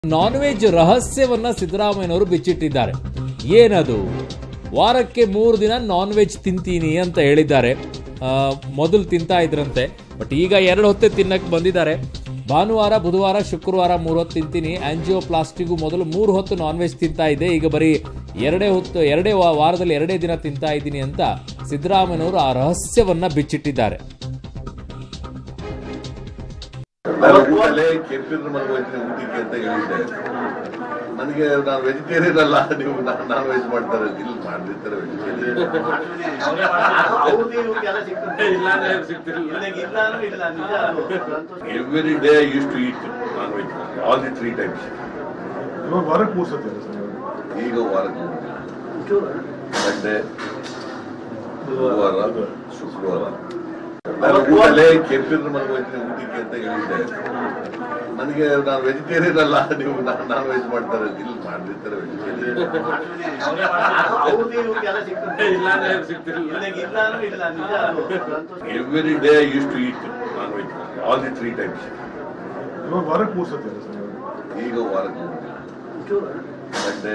Non veg ರಹಸ್ಯವನ್ನ ಸಿದ್ದರಾಮಯ್ಯನವರು ಬಿಚ್ಚಿಟ್ಟಿದ್ದಾರೆ ಏನದು ವಾರಕ್ಕೆ ಮೂರು ದಿನ ನಾನ್ ವೆಜ್ ತಿಂತೀನಿ ಅಂತ ಹೇಳಿದ್ದಾರೆ ಆ, ಮೊದಲು ತಿಂತಾ ಇದ್ರಂತೆ ಬಟ್ ಈಗ ಎರಡು ಹೊತ್ತೆ ತಿನ್ನಕ್ಕೆ ಬಂದಿದ್ದಾರೆ ಭಾನುವಾರ ಬುಧವಾರ ಶುಕ್ರವಾರ ಮೂರು ಹೊತ್ತು ತಿಂತೀನಿ ಆಂಜಿಯೋಪ್ಲಾಸ್ಟಿಗೂ ಮೊದಲು ಮೂರು ಹೊತ್ತು ನಾನ್ ವೆಜ್ ತಿಂತಾ ಇದ್ದೆ ಈಗ ಬರೀ ಎರಡೇ ಹೊತ್ತು ಎರಡೇ ವಾ- ವಾರದಲ್ಲಿ ಎರಡೇ ದಿನ ತಿಂತಾ ಇದ್ದೀನಿ ಅಂತ ಸಿದ್ದರಾಮಯ್ಯನವರು ಆ ರಹಸ್ಯವನ್ನ ಬಿಚ್ಚಿಟ್ಟಿದ್ದಾರೆ ನಾನು ಊಟಲ್ಲೇ ಕೆಂಪಿನ ಮನೆಗೆ ಹೋಗ್ತೀನಿ ಊಟಕ್ಕೆ ಅಂತ ಹೇಳಿದ್ದೆ ನನಗೆ ನಾನು ವೆಜಿಟೇರಿಯನ್ ಅಲ್ಲ ನೀವು ನಾನ್ ವೆಜ್ ಮಾಡ್ತಾರೆ ಇಲ್ಲಿ ಮಾಡಿರ್ತಾರೆ every day use to eat non veg all the three times ಇವಾಗ ವಾರಕ್ಕೆ ಮೂರು ಸತಿ ಅಲ್ಲ ಸರ್ ಈಗ ವಾರಕ್ಕೆ ಸಂಡೆ ಬುಧವಾರ ಶುಕ್ರವಾರ ನಾನು ಊಟಲ್ಲೇ ಕೆಂಪಿನ ಮನೆಗೆ ಹೋಗ್ತೀನಿ ಊಟಕ್ಕೆ ಅಂತ ಹೇಳಿದ್ದೆ ನನಗೆ ನಾನು ವೆಜಿಟೇರಿಯನ್ ಅಲ್ಲ ನೀವು ನಾನ್ ವೆಜ್ ಮಾಡ್ತಾರೆ ಇಲ್ಲಿ ಮಾಡಿರ್ತಾರೆ every day use to eat non veg all the three times ಇವಾಗ ವಾರಕ್ಕೆ ಮೂರು ಸತಿ ಅಲ್ಲ ಸರ್ ಈಗ ವಾರಕ್ಕೆ ಸಂಡೆ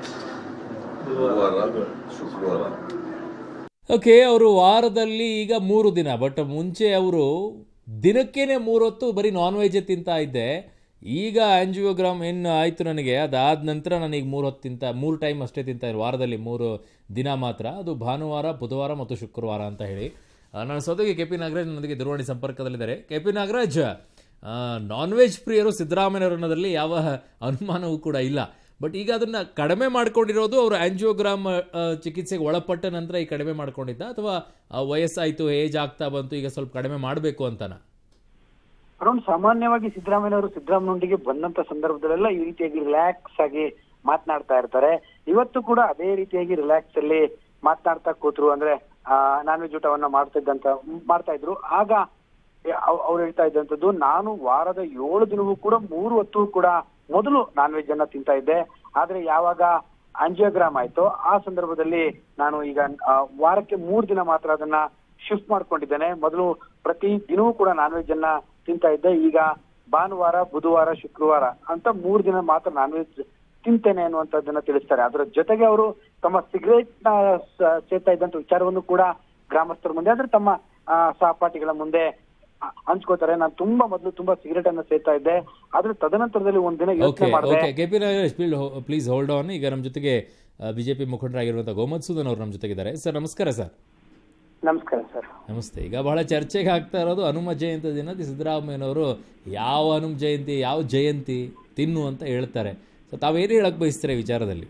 ಬುಧವಾರ ಶುಕ್ರವಾರ ಓಕೆ ಅವರು ವಾರದಲ್ಲಿ ಈಗ ಮೂರು ದಿನ ಬಟ್ ಮುಂಚೆ ಅವರು ದಿನಕ್ಕೇನೆ ಮೂರೊತ್ತು ಬರೀ ನಾನ್ ವೆಜ್ ತಿಂತಾ ಇದ್ದೆ ಈಗ ಆಂಜಿಯೋಗ್ರಾಮ್ ಏನು ಆಯಿತು ನನಗೆ ಅದಾದ ನಂತರ ನನಗೆ ಮೂರು ಹೊತ್ತು ತಿಂತ ಮೂರು ಟೈಮ್ ಅಷ್ಟೇ ತಿಂತಾ ಇದ್ರು ವಾರದಲ್ಲಿ ಮೂರು ದಿನ ಮಾತ್ರ ಅದು ಭಾನುವಾರ ಬುಧವಾರ ಮತ್ತು ಶುಕ್ರವಾರ ಅಂತ ಹೇಳಿ ಆ, ನನ್ನ ಸೋದಗಿ ಕೆ ಪಿ ನಾಗರಾಜ್ ನನ್ನೊಂದಿಗೆ ದೂರವಾಣಿ ಸಂಪರ್ಕದಲ್ಲಿದ್ದಾರೆ K P Nagaraj non veg ಪ್ರಿಯರು ಸಿದ್ದರಾಮಯ್ಯವರು ಅನ್ನೋದ್ರಲ್ಲಿ ಯಾವ ಅನುಮಾನವೂ ಕೂಡ ಇಲ್ಲ ಬಟ್ ಈಗ ಅದನ್ನ ಕಡಿಮೆ ಮಾಡ್ಕೊಂಡಿರೋದು ಅವರು ಆಂಜಿಯೋಗ್ರಾಮ್ ಆ, ಚಿಕಿತ್ಸೆಗೆ ಒಳಪಟ್ಟ ನಂತರ ಈ ಕಡಿಮೆ ಮಾಡ್ಕೊಂಡಿದ್ದ ಅಥವಾ ಆ, ವಯಸ್ಸಾಯ್ತು ಏಜ್ ಆಗ್ತಾ ಬಂತು ಈಗ ಸ್ವಲ್ಪ ಕಡಿಮೆ ಮಾಡಬೇಕು ಅಂತನಾ ಅರುಣ್ ಸಾಮಾನ್ಯವಾಗಿ ಸಿದ್ದರಾಮಯ್ಯನವರು ಸಿದ್ದರಾಮಯ್ಯನೊಂದಿಗೆ ಬಂದಂತ ಸಂದರ್ಭದಲ್ಲೆಲ್ಲ ಈ ರೀತಿಯಾಗಿ ರಿಲ್ಯಾಕ್ಸ್ ಆಗಿ ಮಾತನಾಡ್ತಾ ಇರ್ತಾರೆ ಇವತ್ತು ಕೂಡ ಅದೇ ರೀತಿಯಾಗಿ ರಿಲ್ಯಾಕ್ಸ್ ಅಲ್ಲಿ ಮಾತನಾಡ್ತಾ ಕೂತ್ರು ಅಂದ್ರೆ ನಾನ್ ವೆಜ್ ಊಟವನ್ನ ಮಾಡ್ತಿದ್ದಂತ ಮಾಡ್ತಾ ಇದ್ರು ಆಗ ಅವ್- ಅವ್ರು ಹೇಳ್ತಾ ಇದ್ದಂತದ್ದು ನಾನು ವಾರದ ಏಳು ದಿನವೂ ಕೂಡ ಮೂರು ಹೊತ್ತು ಕೂಡ ಮೊದಲು ನಾನ್ ವೆಜ್ ಅನ್ನ ತಿಂತಾ ಇದ್ದೆ ಆದ್ರೆ ಯಾವಾಗ ಆಂಜಿಯೋಗ್ರಾಮ್ ಆಯ್ತು ಆ ಸಂದರ್ಭದಲ್ಲಿ ನಾನು ಈಗ ಆ, ವಾರಕ್ಕೆ ಮೂರ್ ದಿನ ಮಾತ್ರ ಅದನ್ನ ಶಿಫ್ಟ್ ಮಾಡ್ಕೊಂಡಿದ್ದೇನೆ ಮೊದಲು ಪ್ರತಿ ದಿನವೂ ಕೂಡ ನಾನ್ ವೆಜ್ ಅನ್ನ ತಿಂತಾ ಇದ್ದೆ ಈಗ ಭಾನುವಾರ ಬುಧವಾರ ಶುಕ್ರವಾರ ಅಂತ ಮೂರ್ ದಿನ ಮಾತ್ರ ನಾನ್ ವೆಜ್ ತಿಂತೇನೆ ಅನ್ನುವಂಥದ್ದನ್ನ ತಿಳಿಸ್ತಾರೆ ಅದರ ಜೊತೆಗೆ ಅವರು ತಮ್ಮ ಸಿಗರೇಟ್ ನ ಸ- ಸೇರ್ತಾ ಇದ್ದಂತ ವಿಚಾರವನ್ನು ಕೂಡ ಗ್ರಾಮಸ್ಥರ ಮುಂದೆ ಅಂದ್ರೆ ತಮ್ಮ ಆ, ಸಹಪಾಠಿಗಳ ಮುಂದೆ ಹ- ಹಂಚ್ಕೋತಾರೆ ನಾನು ತುಂಬಾ ಮೊದಲು ತುಂಬಾ ಸಿಗರೇಟ್ ಅನ್ನ ಸೇರ್ತಾ ಇದ್ದೆ ಆದ್ರೆ ತದನಂತರದಲ್ಲಿ ಒಂದಿನ ಓಕೆ ಯೋಚನೆ ಮಾಡಿದೆ okay K P Nagaraj please hold on ಈಗ ನಮ್ಮ ಜೊತೆಗೆ ಬಿಜೆಪಿ ಮುಖಂಡರಾಗಿರುವಂಥ ಗೋಮತ್ ಸೂದನ್ ಅವರು ನಮ್ಮ ಜೊತೆಗಿದ್ದಾರೆ ಸರ್ ನಮಸ್ಕಾರ ಸರ್ ನಮಸ್ಕಾರ ಸರ್ ನಮಸ್ತೆ ಈಗ ಬಹಳ ಚರ್ಚೆಗೆ ಆಗ್ತಾ ಇರೋದು ಹನುಮ ಜಯಂತಿ ದಿನ ಸಿದ್ದರಾಮಯ್ಯನವರು ಯಾವ ಹನುಮ ಜಯಂತಿ ಯಾವ ಜಯಂತಿ ತಿನ್ನು ಅಂತ ಹೇಳ್ತಾರೆ ಸೊ ತಾವೇನು ಹೇಳಕ್ ಬಯಸ್ತಾರೆ ಈ ವಿಚಾರದಲ್ಲಿ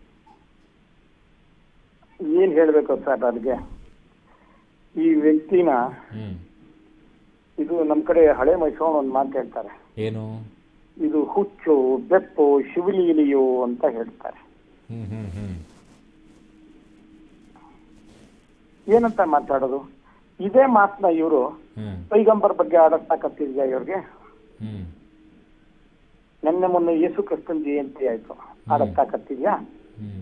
ಏನ್ ಹೇಳ್ಬೇಕು ಸರ್ ಅದಕ್ಕೆ ಈ ವ್ಯಕ್ತಿನ ಹ್ಮ್ ಇದು ನಮ್ ಕಡೆ ಹಳೆ ಮೈಸೂರು ಒಂದು ಮಾತು ಹೇಳ್ತಾರೆ ಏನು ಇದು ಹುಚ್ಚು ಬೆಪ್ಪು ಶಿವಲೀಲಿಯು ಅಂತ ಹೇಳ್ತಾರೆ ಹ್ಮ್ ಹ್ಮ್ ಹ್ಮ್ ಏನಂತ ಮಾತಾಡೋದು ಇದೇ ಮಾತನ್ನ ಇವರು ಹ್ಮ್ ಪೈಗಂಬರ್ ಬಗ್ಗೆ ಆಡಕ್ಕಾಕತ್ತಿದ್ಯಾ ಇವ್ರಿಗೆ ಹ್ಮ್ ನಿನ್ನೆ ಮೊನ್ನೆ ಯೇಸು ಕ್ರಿಸ್ತನ್ ಜಯಂತಿ ಆಯ್ತು ಆಡಕ್ಕಾಕತ್ತಿದ್ಯಾ ಹ್ಮ್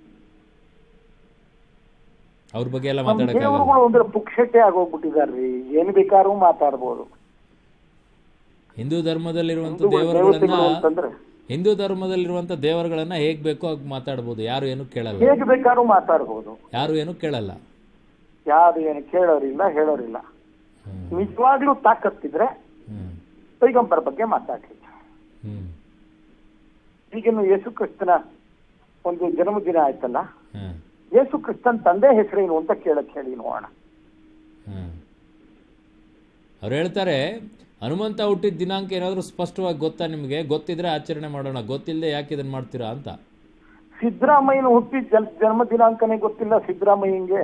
ಅವ್ರ ಬಗ್ಗೆ ಎಲ್ಲ ನಮ್ ಮಾತಾಡಕ್ಕಾಗಲ್ಲ ದೇವರುಗಳು ಅಂದ್ರೆ ಪುಕ್ಷಟೆ ಆಗೋಗ್ಬಿಟ್ಟಿದಾರ್ರಿ ಏನ್ ಬೇಕಾದ್ರೂ ಮಾತಾಡ್ಬೋದು ಹಿಂದೂ ಧರ್ಮದಲ್ಲಿರುವಂತ ಹಿಂದೂಗಳು ದೇವರುಗಳನ್ನ ದೇವತೆಗಳು ಅಂತಂದ್ರೆ ಹಿಂದೂ ಧರ್ಮದಲ್ಲಿರುವಂತ ದೇವರುಗಳನ್ನ ಹೇಗ್ ಬೇಕೋ ಹಾಗೆ ಮಾತಾಡ್ಬೋದು ಯಾರು ಏನು ಕೇಳಲ್ಲ ಹೇಗ್ ಬೇಕಾದ್ರೂ ಮಾತಾಡ್ಬೋದು ಯಾರು ಏನು ಕೇಳಲ್ಲ ಯಾರು ಏನು ಕೇಳೋರಿಲ್ಲ ಹೇಳೋರಿಲ್ಲ ಹ್ಮ್ ನಿಜವಾಗ್ಲೂ ತಾಕತ್ತಿದ್ರೆ ಹ್ಮ್ ಪೈಗಂಬರ್ ಬಗ್ಗೆ ಮಾತಾಡ್ಲಿ ಹ್ಮ್ ಈಗಿನ್ನು ಯೇಸು ಕ್ರಿಸ್ತನ ಒಂದು ಜನ್ಮದಿನ ಆಯ್ತಲ್ಲ ಹ್ಮ್ ಯೇಸು ಕ್ರಿಸ್ತನ್ ತಂದೆ ಹೆಸರೇನು ಅಂತ ಕೇಳಕ್ ಹೇಳಿ ನೋಡೋಣ ಹ್ಮ್ ಅವ್ರು ಹೇಳ್ತಾರೆ ಹನುಮಂತ ಹುಟ್ಟಿದ ದಿನಾಂಕ ಏನಾದರೂ ಸ್ಪಷ್ಟವಾಗಿ ಗೊತ್ತಾ ನಿಮಗೆ ಗೊತ್ತಿದ್ರೆ ಆಚರಣೆ ಮಾಡೋಣ ಗೊತ್ತಿಲ್ಲದೆ ಯಾಕೆ ಇದನ್ನ ಮಾಡ್ತೀರಾ ಅಂತ ಸಿದ್ದರಾಮಯ್ಯನ ಹುಟ್ಟಿದ ಜನ್ ಜನ್ಮ ದಿನಾಂಕನೇ ಗೊತ್ತಿಲ್ಲ ಸಿದ್ದರಾಮಯ್ಯಂಗೆ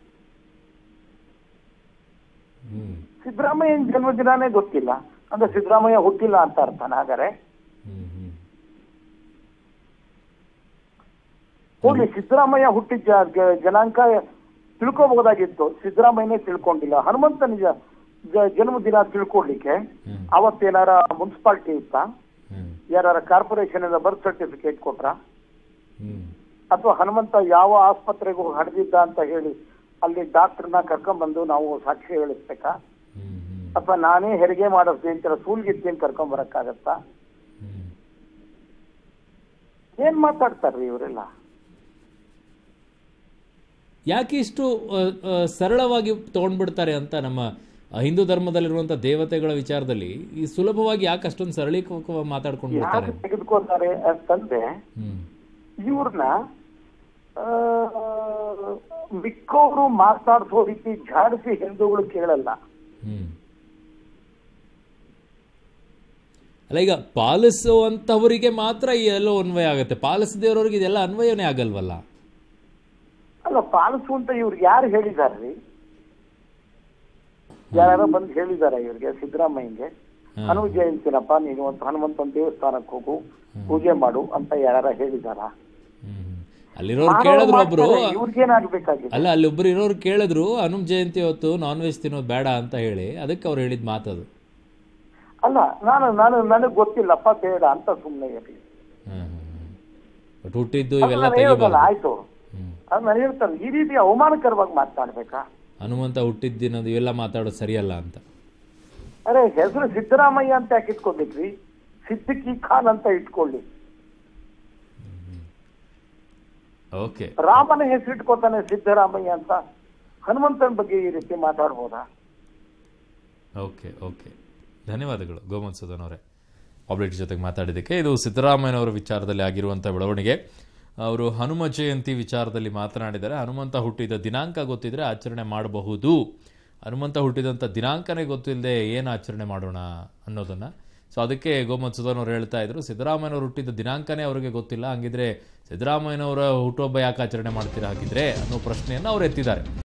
ಹ್ಮ್ ಸಿದ್ದರಾಮಯ್ಯನ ಜನ್ಮದಿನಾನೇ ಗೊತ್ತಿಲ್ಲ ಅಂದ್ರೆ ಸಿದ್ದರಾಮಯ್ಯ ಹುಟ್ಟಿಲ್ಲ ಅಂತ ಅರ್ಥನ ಹಾಗಾರೆ ಹ್ಮ್ ಹ್ಮ್ ಹೋಗ್ಲಿ ಸಿದ್ದರಾಮಯ್ಯ ಹುಟ್ಟಿದ ಜ- ಜ- ಜನಾಂಕ ತಿಳ್ಕೊಬಹುದಾಗಿತ್ತು ಸಿದ್ದರಾಮಯ್ಯನೇ ತಿಳ್ಕೊಂಡಿಲ್ಲ ಹನುಮಂತ ನಿಜ ಜ- ಜನ್ಮದಿನ ತಿಳ್ಕೊಡ್ಲಿಕ್ಕೆ ಹ್ಮ್ ಅವತ್ತೇನಾರ ಮುನ್ಸಿಪಾಲ್ಟಿ ಇತ್ತಾ ಹ್ಮ್ ಯಾರ ಕಾರ್ಪೊರೇಷನ್ ಇಂದ ಬರ್ತ್ ಸರ್ಟಿಫಿಕೇಟ್ ಕೊಟ್ರ ಹ್ಮ್ ಅಥವಾ ಹನುಮಂತ ಯಾವ ಆಸ್ಪತ್ರೆಗೂ ಹಡೆದಿದ್ದ ಅಂತ ಹೇಳಿ ಅಲ್ಲಿ ಡಾಕ್ಟರ್ನ ಕರ್ಕೊಂಡ್ಬಂದು ನಾವು ಸಾಕ್ಷಿ ಹೇಳಿಸ್ಬೇಕಾ ಹ್ಮ್ ಹ್ಮ್ ಅಥವಾ ನಾನೇ ಹೆರಿಗೆ ಮಾಡಿಸ್ತೀನಿ ಅಂತ ಸೂಲ್ಗಿತ್ತೀನಿ ಕರ್ಕೊಂಡ್ ಬರಕ್ಕಾಗತ್ತಾ ಹ್ಮ್ ಏನ್ ಮಾತಾಡ್ತಾರ್ರಿ ಇವರೆಲ್ಲ ಯಾಕೆ ಇಷ್ಟು ಆ, ಆ, ಸರಳವಾಗಿ ತಗೊಂಡ್ಬಿಡ್ತಾರೆ ಅಂತ ನಮ್ಮ ಆ, ಹಿಂದೂ ಧರ್ಮದಲ್ಲಿರುವಂಥ ದೇವತೆಗಳ ವಿಚಾರದಲ್ಲಿ ಈ ಸುಲಭವಾಗಿ ಯಾಕೆ ಅಷ್ಟೊಂದು ಸರಳೀಕವಾಗಿ ಮಾತಾಡ್ಕೊಂಡು ಬಿಡ್ತಾರೆ ಯಾಕೆ ತೆಗೆದುಕೊಳ್ತಾರೆ ಅಂತಂದ್ರೆ ಹ್ಮ್ ಇವ್ರನ್ನ ಮಿಕ್ಕವರು ಮಾತಾಡ್ಸೋ ರೀತಿ ಝಾಡಿಸಿ ಹಿಂದೂಗಳು ಕೇಳಲ್ಲ ಹ್ಮ್ ಅಲ್ಲ ಈಗ ಪಾಲಿಸುವಂಥವರಿಗೆ ಮಾತ್ರ ಈ ಎಲ್ಲೋ ಅನ್ವಯ ಆಗುತ್ತೆ ಪಾಲಿಸದೇವ್ರವ್ರಿಗೆ ಇದೆಲ್ಲ ಅನ್ವಯನೇ ಆಗಲ್ವಲ್ಲ ಅಲ್ಲ ಪಾಲಿಸುವಂತ ಇವ್ರಿಗೆ ಯಾರು ಹೇಳಿದಾರ್ರಿ ಯಾರು ಬಂದು ಹೇಳಿದಾರ ಇವ್ರಿಗೆ ಸಿದ್ದರಾಮಯ್ಯಗೆ ಹ್ಮ್. ಹನುಮ ಜಯಂತಿನಪ್ಪ ನೀನು ಒಂದು ಹನುಮಂತನ ದೇವಸ್ಥಾನಕ್ಕೆ ಹೋಗು ಪೂಜೆ ಮಾಡು ಅಂತ ಯಾರ ಹೇಳಿದಾರ ಹ್ಮ್ ಅಲ್ಲಿರೋರು ಕೇಳಿದ್ರು ಒಬ್ರು ಇವ್ರಿಗೇನಾಗ್ಬೇಕಾಗಿದೆ ಅಲ್ಲ ಅಲ್ಲಿ ಒಬ್ರು ಇರೋರು ಕೇಳಿದ್ರು ಹನುಮ್ ಜಯಂತಿ ಹೊತ್ತು ನಾನ್ ವೆಜ್ ತಿನ್ನೋದು ಬೇಡ ಅಂತ ಹೇಳಿ ಅದಕ್ಕೆ ಅವ್ರು ಹೇಳಿದ ಮಾತದು ಅಲ್ಲ ನಾನು ನಾನು ನನಗ್ ಗೊತ್ತಿಲ್ಲಪ್ಪ ಬೇಡ ಅಂತ ಸುಮ್ಮನೆ ಇರಲಿ ಬಟ್ ಹುಟ್ಟಿದ್ದು ಅದು ಇವೆಲ್ಲ ನಾನು ಹೇಳೋದಲ್ಲ ತೆಗಿಬಾರ್ದು ಆಯ್ತು ಹ್ಮ್. ಅದು ನಾನು ಹೇಳ್ತಾನೆ ಈ ರೀತಿ ಅವಮಾನಕರವಾಗಿ ಮಾತಾಡ್ಬೇಕಾ ಹನುಮಂತ ಹುಟ್ಟಿದ ದಿನದ ಇವೆಲ್ಲ ಮಾತಾಡೋದು ಸರಿಯಲ್ಲ ಅಂತ ಅರೆ ಹೆಸರು ಸಿದ್ದರಾಮಯ್ಯ ಅಂತ ಯಾಕೆ ಇಟ್ಕೊಂಡಿದ್ರಿ ಸಿದ್ದಿಕಿ ಖಾನ್ ಅಂತ ಇಟ್ಕೊಳ್ಳಿ ಓಕೆ ರಾಮನ ಹೆಸರು ಇಟ್ಕೋತಾನೆ ಸಿದ್ದರಾಮಯ್ಯ ಅಂತ ಹನುಮಂತನ ಬಗ್ಗೆ ಈ ರೀತಿ ಮಾತಾಡ್ಬೋದಾ ಓಕೆ ಓಕೆ ಧನ್ಯವಾದಗಳು ಗೋಮನ್ ಸುಧನ್ ಅವರೇ ಆಬ್ರೇಟ್ ಜೊತೆಗೆ ಮಾತಾಡಿದ್ದಕ್ಕೆ ಇದು ಸಿದ್ದರಾಮಯ್ಯನವರ ವಿಚಾರದಲ್ಲಿ ಆಗಿರುವಂಥ ಬೆಳವಣಿಗೆ ಅವರು ಹನುಮ ಜಯಂತಿ ವಿಚಾರದಲ್ಲಿ ಮಾತನಾಡಿದ್ದಾರೆ ಹನುಮಂತ ಹುಟ್ಟಿದ ದಿನಾಂಕ ಗೊತ್ತಿದ್ರೆ ಆಚರಣೆ ಮಾಡಬಹುದು ಹನುಮಂತ ಹುಟ್ಟಿದಂಥ ದಿನಾಂಕನೇ ಗೊತ್ತಿಲ್ಲದೆ ಏನು ಆಚರಣೆ ಮಾಡೋಣ ಅನ್ನೋದನ್ನು ಸೊ ಅದಕ್ಕೆ ಗೋಮತ್ ಸುಧನ್ ಅವರು ಹೇಳ್ತಾ ಇದ್ರು ಸಿದ್ದರಾಮಯ್ಯನವರು ಹುಟ್ಟಿದ ದಿನಾಂಕನೇ ಅವರಿಗೆ ಗೊತ್ತಿಲ್ಲ ಹಂಗಿದ್ರೆ ಸಿದ್ದರಾಮಯ್ಯನವರ ಹುಟ್ಟುಹಬ್ಬ ಯಾಕೆ ಆಚರಣೆ ಮಾಡ್ತೀರಾ ಹಾಗಿದ್ರೆ ಅನ್ನೋ ಪ್ರಶ್ನೆಯನ್ನು ಅವ್ರು ಎತ್ತಿದ್ದಾರೆ